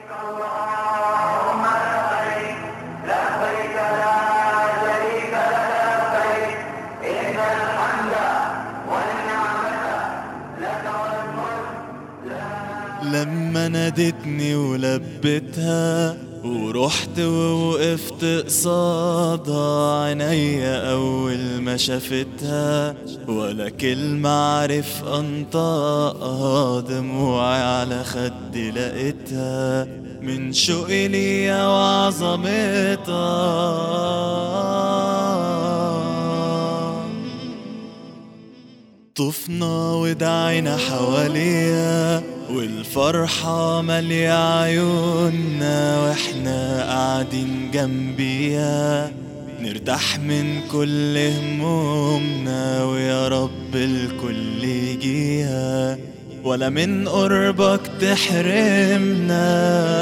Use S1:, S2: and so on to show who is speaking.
S1: اللهم لبيك لبيك لا شريك لك لبيك إن الحمد والنعمة لك والملك
S2: لما نادتني ولبتها ورحت ووقفت قصادها عينيا أول ما شافتها ولا كلمة عرف أنطقها دموعي على خدي لقيتها من شوقي ليا وعظمتها طفنا ودعينا حواليها والفرحة مالية عيوننا واحنا قاعدين جنبيها نرتاح من كل همومنا ويا رب الكل يجيها ولا من قربك تحرمنا